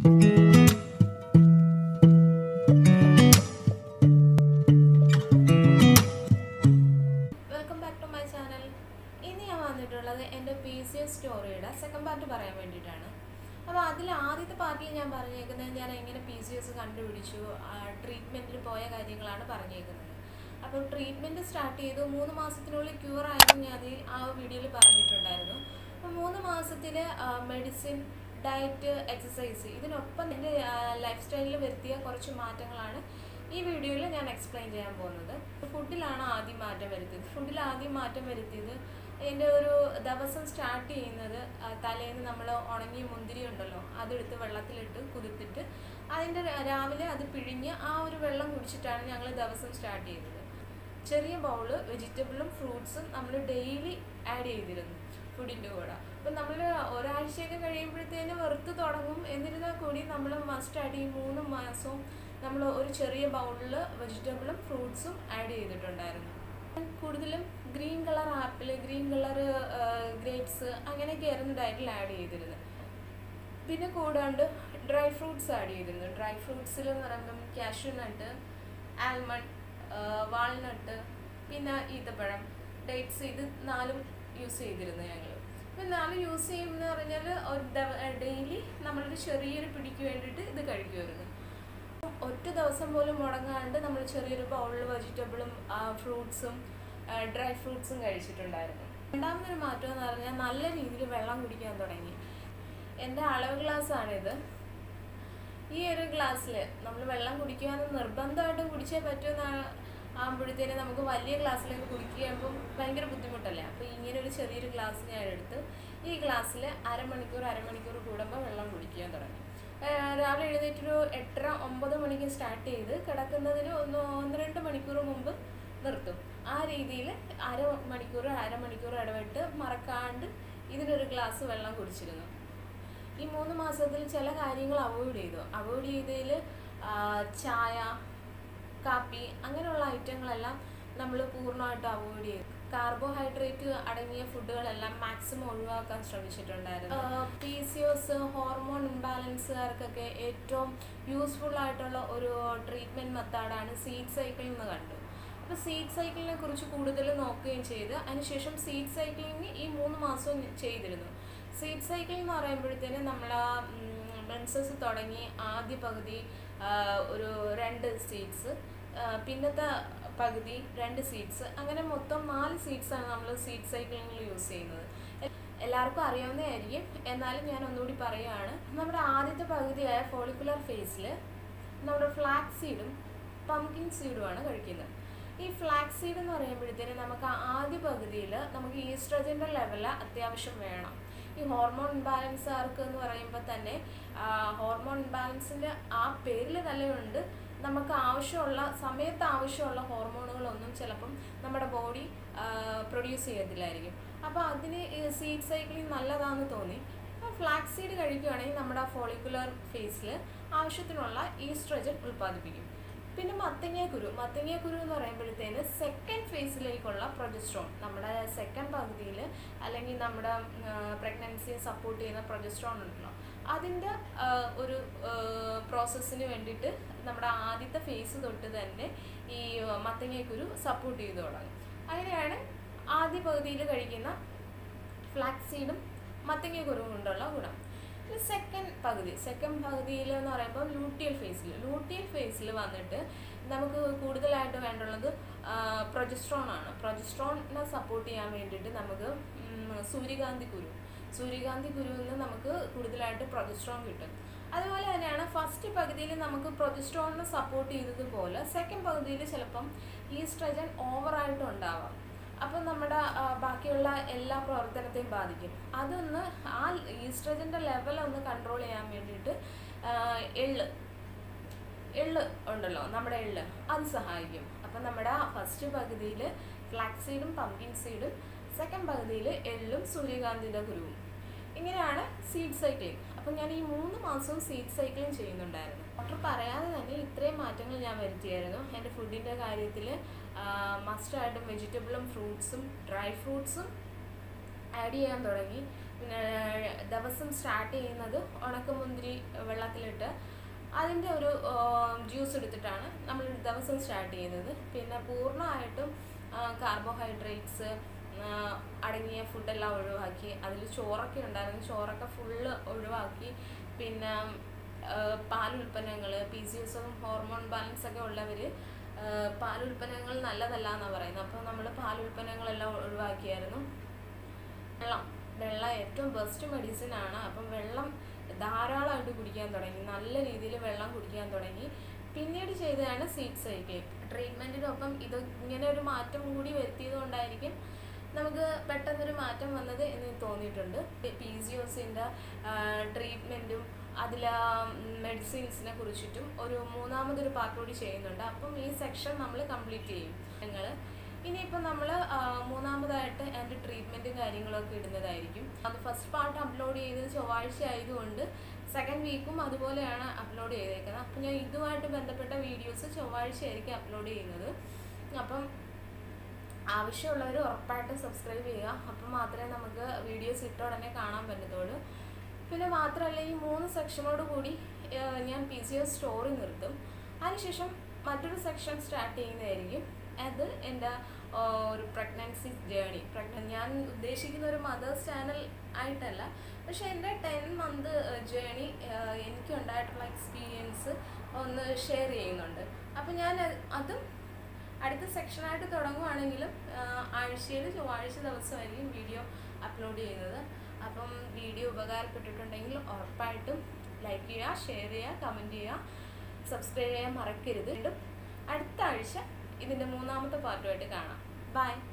welcome back to my channel ഇന്ന് ഞാൻ വന്നിട്ടുള്ളത് എൻ്റെ പി സി എസ് സ്റ്റോറിയുടെ സെക്കൻഡ് പാർട്ട് പറയാൻ വേണ്ടിയിട്ടാണ് അപ്പോൾ അതിൽ ആദ്യത്തെ പാർട്ടിൽ ഞാൻ പറഞ്ഞേക്കുന്നത് ഞാൻ എങ്ങനെ പി സി എസ് കണ്ടുപിടിച്ചു ട്രീറ്റ്മെൻറ്റിൽ പോയ കാര്യങ്ങളാണ് പറഞ്ഞേക്കുന്നത് അപ്പോൾ ട്രീറ്റ്മെൻറ്റ് സ്റ്റാർട്ട് ചെയ്തു മൂന്ന് മാസത്തിനുള്ളിൽ ക്യൂർ ആയിരുന്നു ഞാൻ അതിൽ ആ വീഡിയോയിൽ പറഞ്ഞിട്ടുണ്ടായിരുന്നു അപ്പോൾ മൂന്ന് മാസത്തിൽ മെഡിസിൻ ഡയറ്റ് എക്സസൈസ് ഇതിനൊപ്പം എൻ്റെ ലൈഫ് സ്റ്റൈലിൽ വരുത്തിയ കുറച്ച് മാറ്റങ്ങളാണ് ഈ വീഡിയോയിൽ ഞാൻ എക്സ്പ്ലെയിൻ ചെയ്യാൻ പോകുന്നത് ഫുഡിലാണ് ആദ്യം മാറ്റം വരുത്തിയത് ഫുഡിൽ ആദ്യം മാറ്റം വരുത്തിയത് എൻ്റെ ഒരു ദിവസം സ്റ്റാർട്ട് ചെയ്യുന്നത് ആ, തലേന്ന് നമ്മൾ ഉണങ്ങിയ മുന്തിരി ഉണ്ടല്ലോ അതെടുത്ത് വെള്ളത്തിലിട്ട് കുതിർത്തിട്ട് അതിൻ്റെ ര- രാവിലെ അത് പിഴിഞ്ഞ് ആ ഒരു വെള്ളം കുടിച്ചിട്ടാണ് ഞങ്ങൾ ദിവസം സ്റ്റാർട്ട് ചെയ്തത് ചെറിയ ബൗള് വെജിറ്റബിളും ഫ്രൂട്ട്സും നമ്മൾ ഡെയിലി ആഡ് ചെയ്തിരുന്നു ഫുഡിൻ്റെ കൂടെ അപ്പം നമ്മൾ ഒരാഴ്ചയൊക്കെ കഴിയുമ്പോഴത്തേന് വെറുത്ത് തുടങ്ങും എന്നിരുന്നാൽ കൂടി നമ്മൾ മസ്റ്റായിട്ട് ഈ മൂന്ന് മാസവും നമ്മൾ ഒരു ചെറിയ ബൗളിൽ വെജിറ്റബിളും ഫ്രൂട്ട്സും ആഡ് ചെയ്തിട്ടുണ്ടായിരുന്നു കൂടുതലും green colour apple green colour grapes അങ്ങനെയൊക്കെ ആയിരുന്നു ഡയറ്റിൽ ആഡ് ചെയ്തിരുന്നത് പിന്നെ കൂടാണ്ട് ഡ്രൈ ഫ്രൂട്ട്സ് ആഡ് ചെയ്തിരുന്നു ഡ്രൈ ഫ്രൂട്ട്സിൽ എന്ന് പറയുമ്പം കാഷ്യൂ നട്ട് ആൽമണ്ട് വാൾനട്ട് പിന്നെ ഈത്തപ്പഴം ഡേറ്റ്സ് ഇത് നാലും യൂസ് ചെയ്തിരുന്നു ഞങ്ങൾ അപ്പം നാല് യൂസ് ചെയ്യുമെന്ന് പറഞ്ഞാൽ ഒരു ഡെയിലി നമ്മളൊരു ചെറിയൊരു പിടിക്ക് വേണ്ടിയിട്ട് ഇത് കഴിക്കുമായിരുന്നു ഒറ്റ ദിവസം പോലും മുടങ്ങാണ്ട് നമ്മൾ ചെറിയൊരു ബൗളിൽ വെജിറ്റബിളും ഫ്രൂട്ട്സും ഡ്രൈ ഫ്രൂട്ട്സും കഴിച്ചിട്ടുണ്ടായിരുന്നു രണ്ടാമതൊരു മാറ്റം എന്ന് പറഞ്ഞാൽ നല്ല രീതിയിൽ വെള്ളം കുടിക്കാൻ തുടങ്ങി എൻ്റെ അളവ് ഗ്ലാസ്സാണിത് ഈ ഒരു ഗ്ലാസ്സിൽ നമ്മൾ വെള്ളം കുടിക്കുവാന്ന് നിർബന്ധമായിട്ടും കുടിച്ചേ പറ്റുമെന്നാണ് ആകുമ്പോഴത്തേനും നമുക്ക് വലിയ ഗ്ലാസ്സിലേക്ക് കുടിക്കുമ്പോൾ ഭയങ്കര ബുദ്ധിമുട്ടല്ലേ അപ്പോൾ ഇങ്ങനെ ഒരു ചെറിയൊരു ഗ്ലാസ് ഞാൻ എടുത്ത് ഈ ഗ്ലാസ്സിൽ അരമണിക്കൂർ അരമണിക്കൂർ കൂടുമ്പോൾ വെള്ളം കുടിക്കാൻ തുടങ്ങി ഏഹ് രാവിലെ എഴുന്നേറ്റൊരു എട്ടര ഒമ്പത് മണിക്ക് സ്റ്റാർട്ട് ചെയ്ത് കിടക്കുന്നതിന് ഒന്ന് ഒന്ന് രണ്ട് മണിക്കൂർ മുമ്പ് നിർത്തും ആ രീതിയിൽ അര മണിക്കൂർ അരമണിക്കൂർ ഇടവിട്ട് മറക്കാണ്ട് ഇതിനൊരു ഗ്ലാസ് വെള്ളം കുടിച്ചിരുന്നു ഈ മൂന്ന് മാസത്തിൽ ചില കാര്യങ്ങൾ അവോയ്ഡ് ചെയ്തു അവോയ്ഡ് ചെയ്തതിൽ ചായ കാപ്പി അങ്ങനെയുള്ള ഐറ്റങ്ങളെല്ലാം നമ്മൾ പൂർണ്ണമായിട്ട് അവോയ്ഡ് ചെയ്തു കാർബോഹൈഡ്രേറ്റ് അടങ്ങിയ ഫുഡുകളെല്ലാം മാക്സിമം ഒഴിവാക്കാൻ ശ്രമിച്ചിട്ടുണ്ടായിരുന്നു പി സി ഒസ് ഹോർമോൺ ഇംബാലൻസുകാർക്കൊക്കെ ഏറ്റവും യൂസ്ഫുൾ ആയിട്ടുള്ള ഒരു ട്രീറ്റ്മെൻറ്റ് മെത്തേഡാണ് സീഡ് സൈക്കിൾ എന്ന് കണ്ടു അപ്പോൾ സീഡ് സൈക്കിളിനെ കുറിച്ച് കൂടുതൽ നോക്കുകയും ചെയ്ത് അതിനുശേഷം സീഡ് സൈക്ലിംഗ് ഈ മൂന്ന് മാസവും ചെയ്തിരുന്നു സീഡ് സൈക്കിൾ എന്ന് പറയുമ്പോഴത്തേന് നമ്മൾ ആ മെൻസസ് തുടങ്ങി ആദ്യ പകുതി ആ, ഒരു രണ്ട് സീഡ്സ് പിന്നത്തെ പകുതി രണ്ട് സീഡ്സ് അങ്ങനെ മൊത്തം നാല് സീഡ്സാണ് നമ്മൾ സീഡ് സൈക്ലിങ്ങിൽ യൂസ് ചെയ്യുന്നത് എ- എല്ലാവർക്കും അറിയാവുന്നതായിരിക്കും എന്നാലും ഞാൻ ഒന്നുകൂടി പറയുകയാണ് നമ്മുടെ ആദ്യത്തെ പകുതിയായ ഫോളിക്കുലർ ഫേസിൽ നമ്മുടെ ഫ്ലാക്സ് സീഡും പംകിൻ സീഡുമാണ് കഴിക്കുന്നത് ഈ ഫ്ലാക്സ് സീഡ് എന്ന് പറയുമ്പോഴത്തേന് നമുക്ക് ആ ആദ്യ പകുതിയിൽ നമുക്ക് ഈസ്ട്രജൻ്റെ ലെവൽ അത്യാവശ്യം വേണം ഈ ഹോർമോൺ ഇംബാലൻസ് ആർക്ക് എന്ന് പറയുമ്പോൾ തന്നെ ആ, ഹോർമോൺ ഇംബാലൻസിൻ്റെ ആ പേരിൽ തന്നെയുണ്ട് നമുക്ക് ആവശ്യമുള്ള സമയത്ത് ആവശ്യമുള്ള ഹോർമോണുകളൊന്നും ചിലപ്പം നമ്മുടെ ബോഡി പ്രൊഡ്യൂസ് ചെയ്യത്തില്ലായിരിക്കും അപ്പോൾ അതിന് സീഡ് സൈക്ലിംഗ് നല്ലതാണെന്ന് തോന്നി ഫ്ലാക്സ് സീഡ് കഴിക്കുകയാണെങ്കിൽ നമ്മുടെ ഫോളിക്കുലർ ഫേസിൽ ആവശ്യത്തിനുള്ള ഈസ്ട്രജൻ ഉൽപ്പാദിപ്പിക്കും പിന്നെ മത്തങ്ങ കുരു മത്തങ്ങ കുരു എന്ന് പറയുമ്പോഴത്തേന് സെക്കൻഡ് ഫേസിലേക്കുള്ള പ്രൊജസ്ട്രോൺ നമ്മുടെ സെക്കൻഡ് പകുതിയിൽ അല്ലെങ്കിൽ നമ്മുടെ പ്രഗ്നൻസിയെ സപ്പോർട്ട് ചെയ്യുന്ന പ്രൊജസ്ട്രോൺ ഉണ്ടല്ലോ അതിൻ്റെ ഒരു പ്രോസസ്സിന് വേണ്ടിയിട്ട് നമ്മുടെ ആദ്യത്തെ ഫേസ് തൊട്ട് തന്നെ ഈ മത്തങ്ങ സപ്പോർട്ട് ചെയ്ത് തുടങ്ങും അങ്ങനെയാണ് ആദ്യ പകുതിയിൽ കഴിക്കുന്ന ഫ്ലാക്സീഡും മത്തങ്ങ കുരുവും കൊണ്ടുള്ള ഗുണം സെക്കൻഡ് പകുതി സെക്കൻഡ് പകുതിയിൽ എന്ന് പറയുമ്പോൾ ലൂട്ടിയൽ ഫേസിൽ ലൂട്ടിയൽ ഫേസിൽ വന്നിട്ട് നമുക്ക് കൂടുതലായിട്ട് വേണ്ടുള്ളത് പ്രൊജസ്ട്രോൺ ആണ് പ്രൊജസ്ട്രോണിനെ സപ്പോർട്ട് ചെയ്യാൻ വേണ്ടിയിട്ട് നമുക്ക് ഉം, സൂര്യകാന്തി കുരു സൂര്യകാന്തി കുരുവിൽ നിന്ന് നമുക്ക് കൂടുതലായിട്ട് പ്രൊജസ്ട്രോൺ കിട്ടും അതുപോലെ തന്നെയാണ് ഫസ്റ്റ് പകുതിയിൽ നമുക്ക് പ്രൊജസ്ട്രോണിനെ സപ്പോർട്ട് ചെയ്തതുപോലെ സെക്കൻഡ് പകുതിയിൽ ചിലപ്പം ഈസ്ട്രജൻ ഓവറായിട്ട് ഉണ്ടാവാം അപ്പം നമ്മുടെ ആ, ബാക്കിയുള്ള എല്ലാ പ്രവർത്തനത്തെയും ബാധിക്കും അതൊന്ന് ആ ഈസ്ട്രജൻ്റെ ലെവൽ ഒന്ന് കൺട്രോൾ ചെയ്യാൻ വേണ്ടിയിട്ട് ആ, എള്ള് എള്ള് ഉണ്ടല്ലോ നമ്മുടെ എള്ള് അത് സഹായിക്കും അപ്പം നമ്മുടെ ഫസ്റ്റ് പകുതിയിൽ ഫ്ലാക്സ് സീഡും പംകിൻ സീഡും സെക്കൻഡ് പകുതിയിൽ എള്ളും സൂര്യകാന്തിയുടെ കുരുവും ഇങ്ങനെയാണ് സീഡ് സൈക്ലിംഗ് അപ്പം ഞാൻ ഈ മൂന്ന് മാസവും സീഡ് സൈക്ലിംഗ് ചെയ്യുന്നുണ്ടായിരുന്നു ഡോക്ടർ പറയാതെ തന്നെ ഇത്രയും മാറ്റങ്ങൾ ഞാൻ വരുത്തിയായിരുന്നു എൻ്റെ ഫുഡിൻ്റെ കാര്യത്തിൽ മസ്റ്റായിട്ടും വെജിറ്റബിളും ഫ്രൂട്ട്സും ഡ്രൈ ഫ്രൂട്ട്സും ആഡ് ചെയ്യാൻ തുടങ്ങി പിന്നെ ദിവസം സ്റ്റാർട്ട് ചെയ്യുന്നത് ഉണക്കമുന്തിരി വെള്ളത്തിലിട്ട് അതിൻ്റെ ഒരു ജ്യൂസ് എടുത്തിട്ടാണ് നമ്മൾ ദിവസം സ്റ്റാർട്ട് ചെയ്യുന്നത് പിന്നെ പൂർണ്ണമായിട്ടും കാർബോഹൈഡ്രേറ്റ്സ് അടങ്ങിയ ഫുഡെല്ലാം ഒഴിവാക്കി അതിൽ ചോറൊക്കെ ഉണ്ടായിരുന്നു ചോറൊക്കെ ഫുള്ള് ഒഴിവാക്കി പിന്നെ പാലുൽപ്പന്നങ്ങൾ പി സി എസും ഹോർമോൺ ബാലൻസ് ഒക്കെ ഉള്ളവർ പാലുൽപ്പന്നങ്ങൾ നല്ലതല്ല എന്നാണ് പറയുന്നത് അപ്പോൾ നമ്മൾ പാലുൽപ്പന്നങ്ങളെല്ലാം ഒഴിവാക്കിയായിരുന്നു വെള്ളം വെള്ളം ഏറ്റവും ബെസ്റ്റ് മെഡിസിൻ ആണ് അപ്പം വെള്ളം ധാരാളമായിട്ട് കുടിക്കാൻ തുടങ്ങി നല്ല രീതിയിൽ വെള്ളം കുടിക്കാൻ തുടങ്ങി പിന്നീട് ചെയ്തതാണ് സീഡ് സൈക്കിൾ ട്രീറ്റ്മെൻറ്റിനൊപ്പം ഇത് ഇങ്ങനെ ഒരു മാറ്റം കൂടി വരുത്തിയത് കൊണ്ടായിരിക്കും നമുക്ക് പെട്ടെന്നൊരു മാറ്റം വന്നത് എന്ന് തോന്നിയിട്ടുണ്ട് പി സി ഒസിൻ്റെ ട്രീറ്റ്മെൻറ്റും അതിൽ മെഡിസിൻസിനെ കുറിച്ചിട്ടും ഒരു മൂന്നാമതൊരു പാർട്ട് കൂടി ചെയ്യുന്നുണ്ട് അപ്പം ഈ സെക്ഷൻ നമ്മൾ കംപ്ലീറ്റ് ചെയ്യും ഞങ്ങൾ ഇനിയിപ്പോൾ നമ്മൾ മൂന്നാമതായിട്ട് എൻ്റെ ട്രീറ്റ്മെൻറ്റും കാര്യങ്ങളൊക്കെ ഇടുന്നതായിരിക്കും അത് ഫസ്റ്റ് പാർട്ട് അപ്ലോഡ് ചെയ്തത് ചൊവ്വാഴ്ച ആയതുകൊണ്ട് സെക്കൻഡ് വീക്കും അതുപോലെയാണ് അപ്ലോഡ് ചെയ്തേക്കുന്നത് അപ്പം ഞാൻ ഇതുമായിട്ട് ബന്ധപ്പെട്ട വീഡിയോസ് ചൊവ്വാഴ്ച ആയിരിക്കും അപ്ലോഡ് ചെയ്യുന്നത് അപ്പം ആവശ്യമുള്ളവർ ഉറപ്പായിട്ടും സബ്സ്ക്രൈബ് ചെയ്യുക അപ്പം മാത്രമേ നമുക്ക് വീഡിയോസ് ഇട്ട ഉടനെ കാണാൻ പറ്റത്തുള്ളൂ പിന്നെ മാത്രമല്ല ഈ മൂന്ന് സെക്ഷനോട് കൂടി ഞാൻ പി സി എസ് സ്റ്റോറി നിർത്തും അതിനുശേഷം മറ്റൊരു സെക്ഷൻ സ്റ്റാർട്ട് ചെയ്യുന്നതായിരിക്കും അത് എൻ്റെ ഒരു പ്രഗ്നൻസി ജേണി പ്രഗ്ന ഞാൻ ഉദ്ദേശിക്കുന്ന ഒരു മദേഴ്സ് ചാനൽ ആയിട്ടല്ല പക്ഷെ എൻ്റെ ടെൻ മന്ത് ജേണി എനിക്കുണ്ടായിട്ടുള്ള എക്സ്പീരിയൻസ് ഒന്ന് ഷെയർ ചെയ്യുന്നുണ്ട് അപ്പം ഞാൻ അതും അടുത്ത സെക്ഷനായിട്ട് തുടങ്ങുവാണെങ്കിലും ആഴ്ചയിൽ ചൊവ്വാഴ്ച ദിവസമായിരിക്കും വീഡിയോ അപ്ലോഡ് ചെയ്യുന്നത് അപ്പം വീഡിയോ ഉപകാരപ്പെട്ടിട്ടുണ്ടെങ്കിൽ ഉറപ്പായിട്ടും ലൈക്ക് ചെയ്യുക ഷെയർ ചെയ്യുക കമൻറ്റ് ചെയ്യുക സബ്സ്ക്രൈബ് ചെയ്യാൻ മറക്കരുത് വീണ്ടും അടുത്ത ആഴ്ച ഇതിൻ്റെ മൂന്നാമത്തെ പാർട്ടുമായിട്ട് കാണാം ബൈ